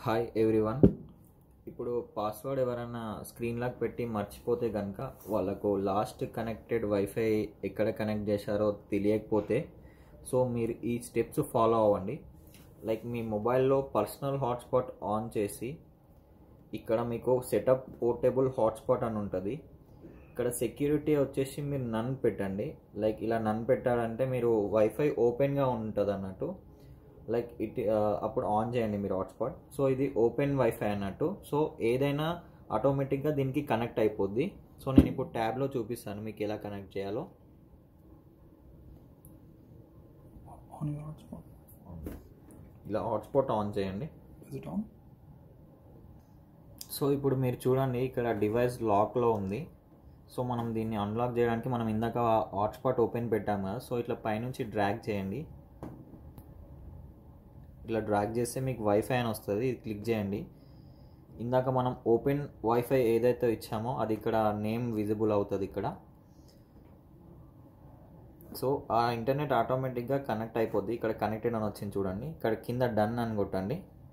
Hi everyone ఇప్పుడు password ఎవరైనా screen lock పెట్టి మర్చిపోతే కనుక వాళ్ళకు లాస్ట్ కనెక్టెడ్ వైఫై ఎక్కడ కనెక్ట్ చేశారో తెలియకపోతే సో మీరు ఈ స్టెప్స్ ఫాలో అవ్వండి లైక్ మీ మొబైల్లో పర్సనల్ హాట్స్పాట్ ఆన్ చేసి ఇక్కడ మీకు సెటప్ పోర్టబుల్ హాట్స్పాట్ అని ఉంటుంది ఇక్కడ సెక్యూరిటీ వచ్చేసి మీరు నన్ పెట్టండి లైక్ ఇలా నన్ పెట్టారంటే మీరు వైఫై ఓపెన్గా ఉంటుంది అన్నట్టు లైక్ ఇట్ అప్పుడు ఆన్ చేయండి మీరు హాట్స్పాట్ సో ఇది ఓపెన్ వైఫై అన్నట్టు సో ఏదైనా ఆటోమేటిక్గా దీనికి కనెక్ట్ అయిపోద్ది సో నేను ఇప్పుడు ట్యాబ్లో చూపిస్తాను మీకు ఎలా కనెక్ట్ చేయాలో on your hotspot. ఇలా హాట్స్పాట్ ఆన్ చేయండి Is it on? సో ఇప్పుడు మీరు చూడండి ఇక్కడ డివైస్ లాక్లో ఉంది సో మనం దీన్ని అన్లాక్ చేయడానికి మనం ఇందాక హాట్స్పాట్ ఓపెన్ పెట్టాం కదా సో ఇట్లా పైనుంచి డ్రాగ్ చేయండి ఇట్లా డ్రాగ్ చేస్తే మీకు వైఫై అని వస్తుంది ఇది క్లిక్ చేయండి ఇందాక మనం ఓపెన్ వైఫై ఏదైతే ఇచ్చామో అది ఇక్కడ నేమ్ విజిబుల్ అవుతుంది ఇక్కడ సో ఆ ఇంటర్నెట్ ఆటోమేటిక్గా కనెక్ట్ అయిపోద్ది ఇక్కడ కనెక్టెడ్ అని వచ్చింది చూడండి ఇక్కడ కింద డన్ అని కొట్టండి